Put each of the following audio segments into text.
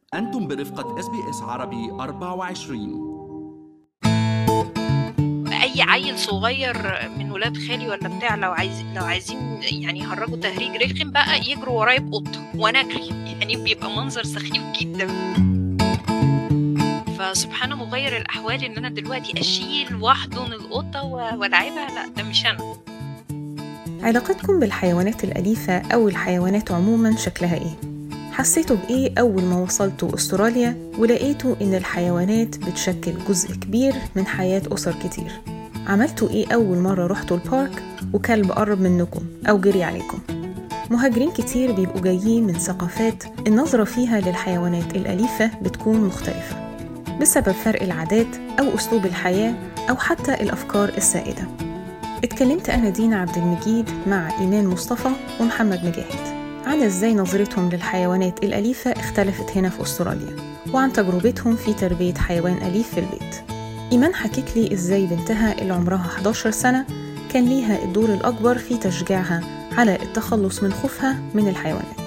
أنتم برفقة اس بي اس عربي 24 اي عيل صغير من ولاد خالي ولا بتاع لو عايز لو عايزين يعني يهرجوا تهريج رخم بقى يجروا ورايا بقطه وانا اجري يعني بيبقى منظر سخيف جدا فسبحان مغير الاحوال ان انا دلوقتي اشيل واحضن القطه و- والعبها لا ده مش انا علاقتكم بالحيوانات الأليفة أو الحيوانات عموما شكلها إيه؟ حسيتوا بإيه أول ما وصلتوا أستراليا ولقيتوا إن الحيوانات بتشكل جزء كبير من حياة أسر كتير؟ عملتوا إيه أول مرة رحتوا البارك وكلب قرب منكم أو جري عليكم؟ مهاجرين كتير بيبقوا جايين من ثقافات النظرة فيها للحيوانات الأليفة بتكون مختلفة بسبب فرق العادات أو أسلوب الحياة أو حتى الأفكار السائدة اتكلمت أنا دينا عبد المجيد مع إيمان مصطفى ومحمد مجاهد عن إزاي نظرتهم للحيوانات الأليفة اختلفت هنا في أستراليا وعن تجربتهم في تربية حيوان أليف في البيت إيمان حكت لي إزاي بنتها اللي عمرها 11 سنة كان ليها الدور الأكبر في تشجيعها على التخلص من خوفها من الحيوانات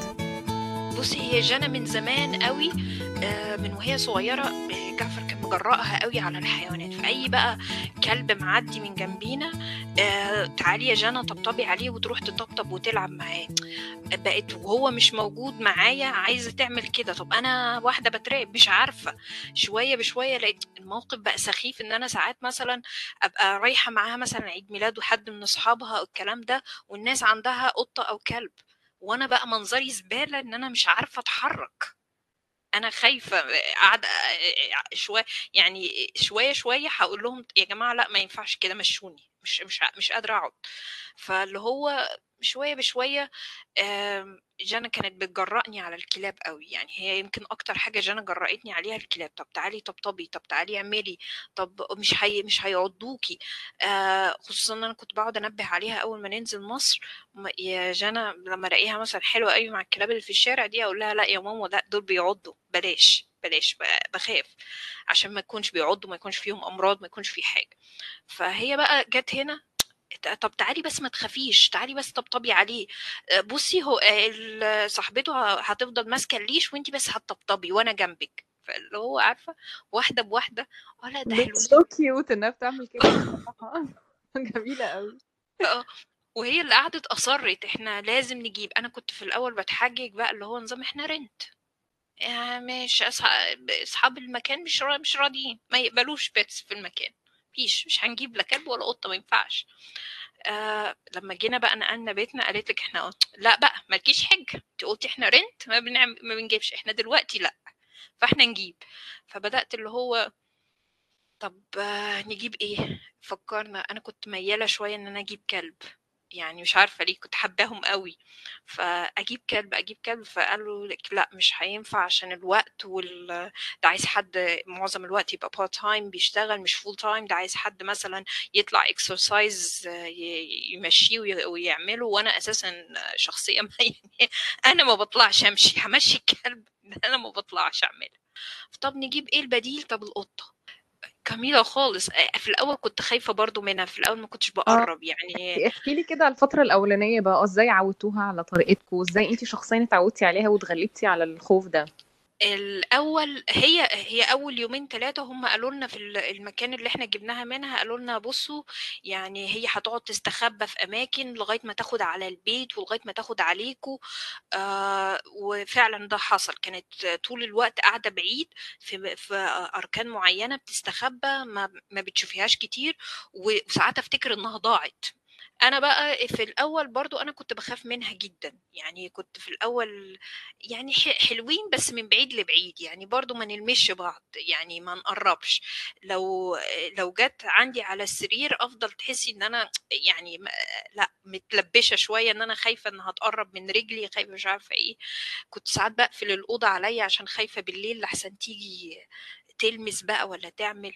بصي هي جانا من زمان قوي آه، من وهي صغيره آه، جعفر كان مجرأها قوي على الحيوانات فاي بقى كلب معدي من جنبينا آه، تعالي يا جانا طبطبي عليه وتروح تطبطب وتلعب معاه بقت وهو مش موجود معايا عايزه تعمل كده طب انا واحده بتراقب مش عارفه شويه بشويه لقيت الموقف بقى سخيف ان انا ساعات مثلا ابقى رايحه معاها مثلا عيد ميلاد وحد من اصحابها او الكلام ده والناس عندها قطه او كلب وانا بقى منظري زباله ان انا مش عارفه اتحرك انا خايفه قاعده شويه يعني شويه شويه هقول لهم يا جماعه لا ما ينفعش كده مشوني مش مش مش قادره اقعد فاللي هو شويه بشويه آم، جانا كانت بتجرأني على الكلاب قوي يعني هي يمكن اكتر حاجه جانا جرأتني عليها الكلاب طب تعالي طبطبي طب تعالي اعملي طب مش هي مش هيعضوكي آه خصوصا ان انا كنت بقعد انبه عليها اول ما ننزل مصر م- يا جانا لما الاقيها مثلا حلوه قوي مع الكلاب اللي في الشارع دي اقول لها لا يا ماما لا دول بيعضوا بلاش بلاش ب- بخاف عشان ما يكونش بيعضوا ما يكونش فيهم امراض ما يكونش في حاجه فهي بقى جت هنا طب تعالي بس ما تخافيش تعالي بس طبطبي عليه آه، بصي هو آه، ال- صاحبته ه- هتفضل ماسكه الليش وانتي بس هتطبطبي وانا جنبك فاللي هو عارفه واحده بواحده اه لا ده حلو سو كيوت انها بتعمل كده بصراحة. جميلة قوي اه وهي اللي قعدت اصرت احنا لازم نجيب انا كنت في الاول بتحجج بقى اللي هو نظام احنا رنت آه، مش أصحاب اصحاب المكان مش را- مش راضيين ما يقبلوش بيتس في المكان مفيش مش هنجيب لا كلب ولا قطه ما ينفعش آه لما جينا بقى نقلنا بيتنا قالت لك احنا لا بقى مالكيش حجه انت قلتي احنا رنت ما بنعمل ما بنجيبش احنا دلوقتي لا فاحنا نجيب فبدات اللي هو طب آه، نجيب ايه فكرنا انا كنت مياله شويه ان انا اجيب كلب يعني مش عارفه ليه كنت حباهم قوي فاجيب كلب اجيب كلب فقالوا لك لا مش هينفع عشان الوقت وال ده عايز حد معظم الوقت يبقى بارت تايم بيشتغل مش فول تايم ده عايز حد مثلا يطلع اكسرسايز يمشيه وي- ويعمله وانا اساسا شخصيه ما يعني انا ما بطلعش امشي همشي الكلب ده انا ما بطلعش اعمله طب نجيب ايه البديل طب القطه جميلة خالص آه، في الأول كنت خايفة برضو منها في الأول ما كنتش بقرب يعني احكي لي كده على الفترة الأولانية بقى ازاي عودتوها على طريقتكم ازاي انتي شخصيا اتعودتي عليها واتغلبتي على الخوف ده الأول هي هي أول يومين ثلاثة هم قالوا لنا في ال- المكان اللي احنا جبناها منها قالوا لنا بصوا يعني هي هتقعد تستخبى في أماكن لغاية ما تاخد على البيت ولغاية ما تاخد عليكوا آه وفعلا ده حصل كانت طول الوقت قاعدة بعيد في في أركان معينة بتستخبى ما ما بتشوفيهاش كتير وساعات أفتكر إنها ضاعت انا بقى في الاول برضو انا كنت بخاف منها جدا يعني كنت في الاول يعني ح- حلوين بس من بعيد لبعيد يعني برضو ما نلمش بعض يعني ما نقربش لو لو جت عندي على السرير افضل تحسي ان انا يعني م- لا متلبشه شويه ان انا خايفه انها تقرب من رجلي خايفه مش عارفه ايه كنت ساعات بقفل الاوضه عليا عشان خايفه بالليل لحسن تيجي تلمس بقى ولا تعمل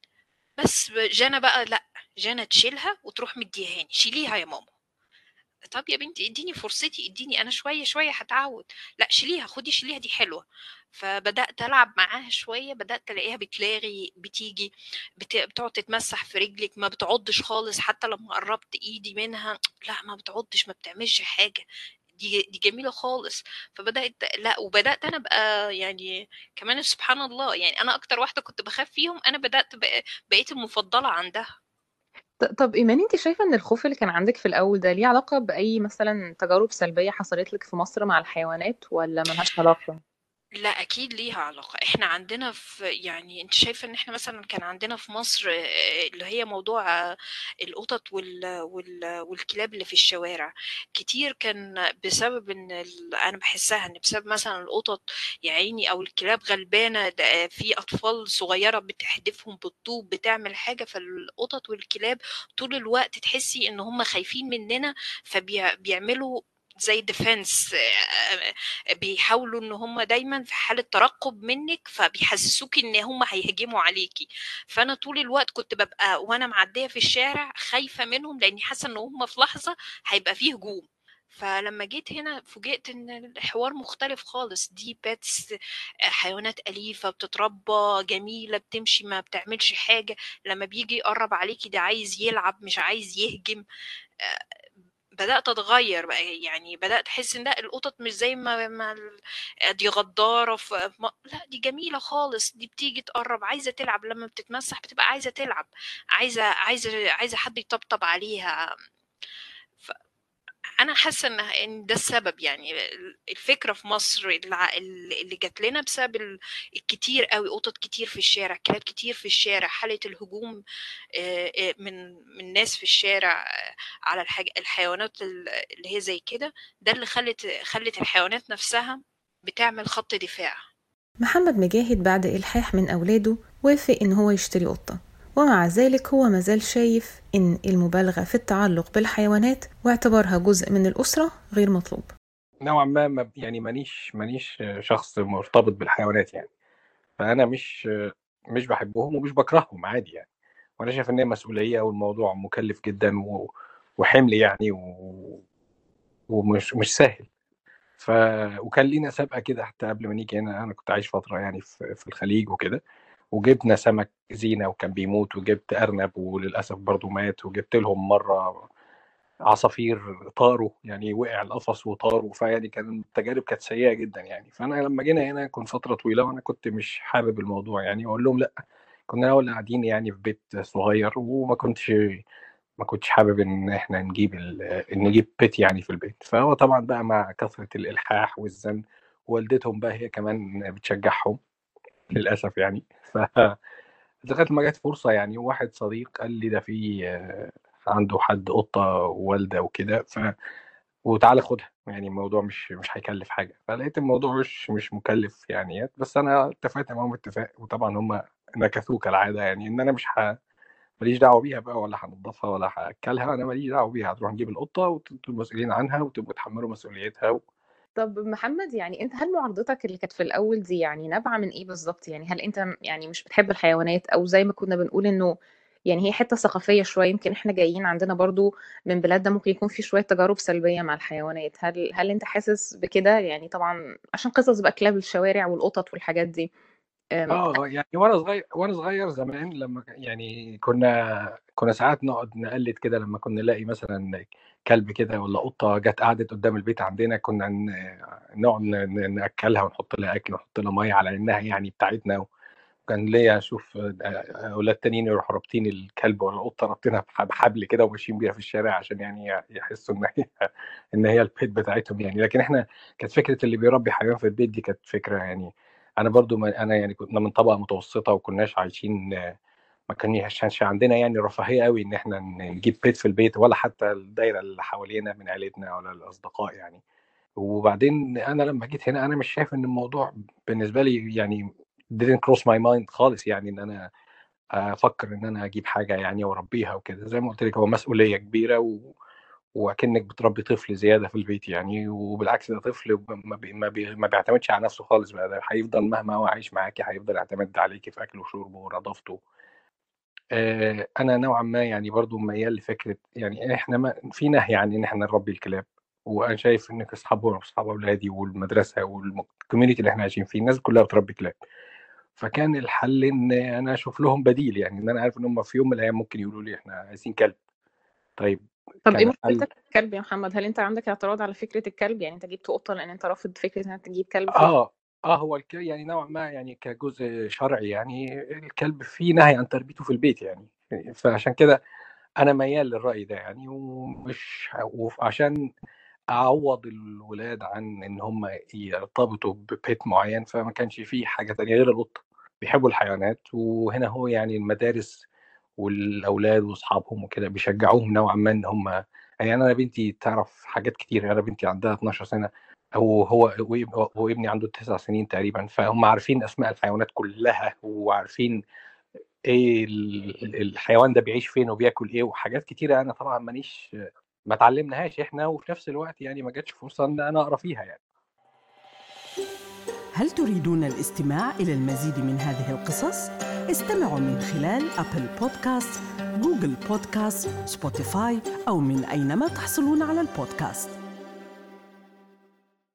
بس جانا بقى لا جانا تشيلها وتروح مديهاني شيليها يا ماما طب يا بنتي اديني فرصتي اديني انا شويه شويه هتعود لا شيليها خدي شيليها دي حلوه فبدات العب معاها شويه بدات الاقيها بتلاغي بتيجي بت... بتقعد تتمسح في رجلك ما بتعضش خالص حتى لما قربت ايدي منها لا ما بتعضش ما بتعملش حاجه دي دي جميلة خالص فبدأت لأ وبدأت أنا أبقى يعني كمان سبحان الله يعني أنا أكتر واحدة كنت باخاف فيهم أنا بدأت بق بقيت المفضلة عندها. ط طب إيمان أنتِ شايفة إن الخوف اللي كان عندِك في الأول ده ليه علاقة بأي مثلًا تجارب سلبية حصلت لِك في مصر مع الحيوانات والّا ما لهاش علاقة؟ لأ أكيد ليها علاقة، إحنا عندنا في يعني أنتِ شايفة إن إحنا مثلًا كان عندنا في مصر آآ اللي هي موضوع القطط وال وال والكلاب اللي في الشوارع، كتير كان بسبب إن ال أنا باحسّها إن بسبب مثلًا القطط يا عيني أو الكلاب غلبانة ده في أطفال صغيّرة بتحدفهم بالطوب، بتعمل حاجة، فالقطط والكلاب طول الوقت تحسّي إن هُم خايفين مننا فبيع بيعملوا زي defense آآ بيحاولوا إن هُم دايمًا في حالة ترقُّب منِّك، فبيحسّسوكِ إن هُم هيهجموا عليكِ، فأنا طول الوقت كنت بابقى وأنا معدّية في الشارع خايفة منهم لإني حاسة إن هُم في لحظة هيبقى في هجوم، فلمّا جيت هنا فوجئت إن الحوار مختلف خالص، دي pets حيوانات أليفة بتتربى، جميلة، بتمشي ما بتعملش حاجة، لمّا بييجي يقرّب عليكِ ده عايز يلعب مش عايز يهجم، آآ بدأت أتغيّر بقى يعني بدأت أحس إن لأ القطط مش زي ما ما ال دي غدارة ف م لأ دي جميلة خالص، دي بتيجي تقرّب عايزة تلعب، لمّا بتتمسّح بتبقى عايزة تلعب، عايزة عايزة عايزة حد يطبطب عليها. ف أنا حاسة إن إن ده السبب يعني ال الفكرة في مصر الع ال اللي جات لنا بسبب ال الكتير أوي قطط كتير في الشارع، كلاب كتير في الشارع، حالة الهجوم آآ آآ من من ناس في الشارع على الحاج الحيوانات ال اللي هي زي كده، ده اللي خلِّت خلِّت الحيوانات نفسها بتعمل خط دفاع. محمد مجاهد بعد إلحاح من أولاده وافق إن هو يشتري قطة ومع ذلك هو مازال شايف إن المبالغة في التعلق بالحيوانات واعتبارها جزء من الأسرة غير مطلوب نوعا ما ما- يعني مانيش مانيش شخص مرتبط بالحيوانات يعني فانا مش مش بحبهم ومش بكرههم عادي يعني وانا شايف ان هي مسؤوليه والموضوع مكلف جدا و- وحمل يعني و... ومش مش سهل ف وكان لينا سابقه كده حتى قبل ما نيجي هنا انا كنت عايش فتره يعني في, في الخليج وكده وجبنا سمك زينه وكان بيموت وجبت ارنب وللاسف برضو مات وجبت لهم مره عصافير طاروا يعني وقع القفص وطاروا فيعني كان التجارب كانت سيئه جدا يعني فانا لما جينا هنا كنت فتره طويله وانا كنت مش حابب الموضوع يعني واقول لهم لا كنا الاول قاعدين يعني في بيت صغير وما كنتش ما كنتش حابب ان احنا نجيب ال- ان نجيب بيت يعني في البيت فهو طبعا بقى مع كثره الالحاح والزن والدتهم بقى هي كمان بتشجعهم للاسف يعني ف لغايه ما جت فرصه يعني واحد صديق قال لي ده في آه، عنده حد قطه والده وكده ف وتعالى خدها يعني الموضوع مش مش هيكلف حاجه فلقيت الموضوع مش مش مكلف يعني بس انا اتفقت معاهم اتفاق وطبعا هم نكثوه كالعاده يعني ان انا مش ه... ماليش دعوه بيها بقى ولا هنضفها ولا هاكلها انا ماليش دعوه بيها هتروح نجيب القطه وانتوا مسؤولين عنها وتبقوا تحملوا مسؤوليتها و... طب محمد يعني أنت هل معارضتك اللي كانت في الأول دي يعني نابعة من إيه بالضبط؟ يعني هل أنت م يعني مش بتحب الحيوانات أو زي ما كنا بنقول إنه يعني هي حتّة ثقافية شوية يمكن إحنا جايين عندنا برضه من بلادنا ممكن يكون في شوية تجارب سلبية مع الحيوانات، هل هل أنت حاسس بكده؟ يعني طبعًا عشان قصص بقى كلاب الشوارع والقطط والحاجات دي، آمم اه يعني وانا صغير وانا صغير زمان لما ك- يعني كنا كنا ساعات نقعد نقلد كده لما كنا نلاقي مثلا كلب كده ولا قطه جت قعدت قدام البيت عندنا كنا ن- نقعد ن- ن- ناكلها ونحط لها اكل ونحط لها ميه على انها يعني بتاعتنا وكان ليا اشوف اولاد تانيين يروحوا رابطين الكلب ولا القطه رابطينها بح- بحبل كده وماشيين بيها في الشارع عشان يعني يحسوا ان هي ان هي البيت بتاعتهم يعني لكن احنا كانت فكره اللي بيربي حيوان في البيت دي كانت فكره يعني انا برضو ما انا يعني كنا من طبقه متوسطه وكناش عايشين ما كانش كانش عندنا يعني رفاهيه قوي ان احنا نجيب بيت في البيت ولا حتى الدايره اللي حوالينا من عيلتنا ولا الاصدقاء يعني وبعدين انا لما جيت هنا انا مش شايف ان الموضوع بالنسبه لي يعني didn't cross my mind خالص يعني ان انا افكر ان انا اجيب حاجه يعني واربيها وكده زي ما قلت لك هو مسؤوليه كبيره و... واكنك بتربي طفل زياده في البيت يعني وبالعكس ده طفل ما, بي... ما, بي... ما بيعتمدش على نفسه خالص بقى ده هيفضل مهما هو عايش معاكي هيفضل يعتمد عليكي في اكله وشربه ونظافته آه، انا نوعا ما يعني برضو ميال لفكره يعني احنا ما في نهي عن ان احنا نربي الكلاب وانا شايف ان اصحابه واصحاب اولادي والمدرسه والكوميونتي اللي احنا عايشين فيه الناس كلها بتربي كلاب فكان الحل ان انا اشوف لهم بديل يعني ان انا عارف ان هم في يوم من الايام ممكن يقولوا لي احنا عايزين كلب طيب طب ايه كان قال مشكلتك في الكلب يا محمد هل انت عندك اعتراض على فكرة الكلب يعني انت جبت قطة لان انت رافض فكرة انك تجيب كلب في البيت اه اه هو الك... يعني نوعا ما يعني كجزء شرعي يعني الكلب فيه نهي عن تربيته في البيت يعني فعشان كده انا ميال للرأي ده يعني ومش وعشان اعوض الولاد عن ان هم يرتبطوا ببيت معين فما كانش فيه حاجة تانية غير القطة بيحبوا الحيوانات وهنا هو يعني المدارس والاولاد واصحابهم وكده بيشجعوهم نوعا ما ان هم يعني انا بنتي تعرف حاجات كتير انا بنتي عندها 12 سنه او هو هو هو ابني عنده 9 سنين تقريبا فهم عارفين اسماء الحيوانات كلها وعارفين ايه ال- الحيوان ده بيعيش فين وبياكل ايه وحاجات كتيره انا طبعا مانيش ما اتعلمناهاش احنا وفي نفس الوقت يعني ما جاتش فرصه ان انا اقرا فيها يعني هل تريدون الاستماع إلى المزيد من هذه القصص؟ استمعوا من خلال أبل بودكاست، جوجل بودكاست، سبوتيفاي أو من أينما تحصلون على البودكاست